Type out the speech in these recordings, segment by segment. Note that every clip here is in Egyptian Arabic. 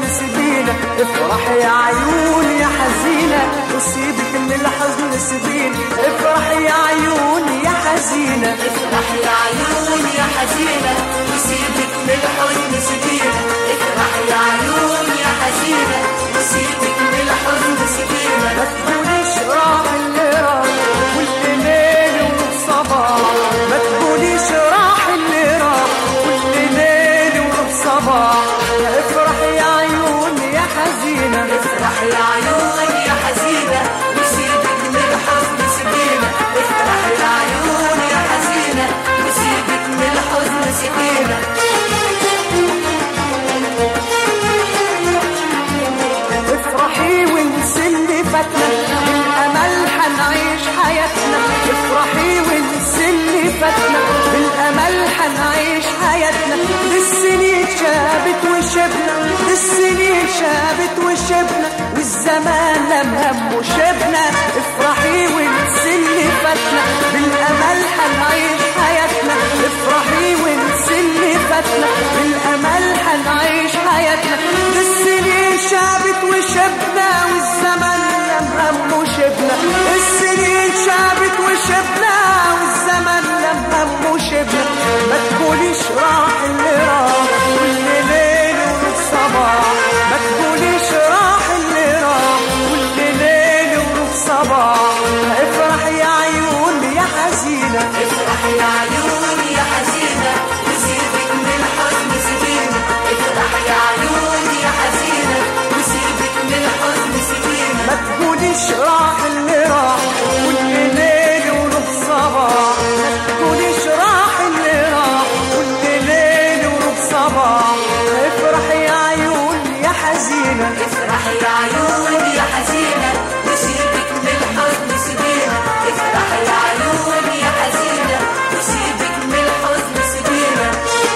سيبينا افرح يا عيون يا حزينة وسيبك من الحزن سيبينا افرح يا عيون يا حزينة افرح يا عيون يا حزينة وسيبك من الحزن سكينة افرح يا عيون يا حزينة وسيبك من الحزن سكينة ما تقوليش راح اللي راح كل ليل وصباح ما تقوليش راح اللي راح كل ليل وصباح افرح يا عيون يا حزينة افرح يا عيون يا حزينة وسيبك من الحزن سكينة افرح يا عيون يا حزينة وسيبك من الحزن سكينة افرحي وانسي اللي فاتنا بالامل حنعيش حياتنا افرحي وانسي اللي فاتنا بالامل حنعيش حياتنا دي السنين شابت وشبنا دي السنين شابت وشبنا والزمان لم هم وشبنا افرحي وانسي اللي فاتنا بالامل حنعيش حياتنا افرحي وانسي اللي فاتنا بالامل حنعيش حياتنا دي السنين شابت وشبنا والزمن لم هم وشبنا السنين شابت وشبنا والزمن لم هم وشبنا ما تقوليش راح اللي راح كل ليل والصباح ما تقوليش راح اللي راح كل ليل والصباح افرح يا عيون يا حزينة افرح يا عيون يا حزينة وسيبك من الحزن سكينة افرح يا عيون يا حزينة وسيبك من الحزن سكينة ما تقوليش راح اللي راح كل ليل وله صباح ما تقوليش راح اللي راح كل ليل وله صباح افرح يا عيون يا حزينة افرح يا عيون يا حزينة وسيبك من الحزن سكينة افرح يا عيون يا حزينة وسيبك من الحزن سكينة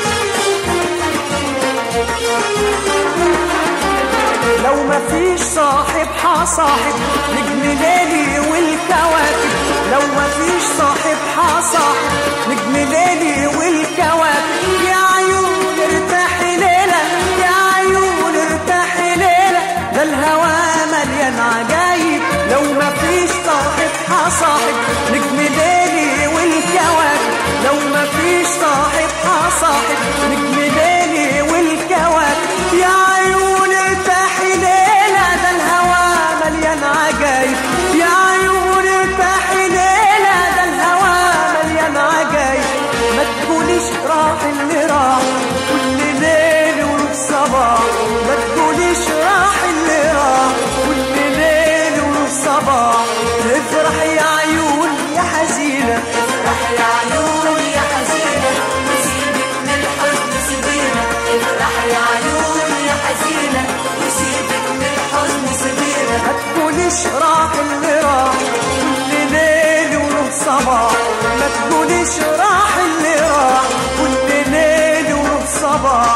لو ما فيش صاحب حصاحب نجم ليلي والكواكب لو ما فيش صاحب حصاحب نجم ليلي والكواكب يا عيون ارتاحي ليلة يا عيون ارتاحي ليلة ده الهوى مليان عجايب لو ما فيش صاحب حصاحب نجم ليلي والكواكب لو ما فيش صاحب حصاحب نجم ليلي والكواكب يا عيون ارتاحي ليلة ده الهوى مليان عجايب يا عيون ارتاحي ليلة ده الهوى مليان عجايب ما تقوليش راح اللي راح كل ليل والصباح ما تقوليش راح اللي راح كل ليل والصباح افرح يا عيون يا حزينة افرح يا عيون يا حزينة وسيبك من الحزن سكينة افرح يا عيون يا حزينة وسيبك من الحزن سكينة ما تقوليش راح اللي راح كل ليل وله صباح ما تقوليش راح اللي راح كل ليل وله صباح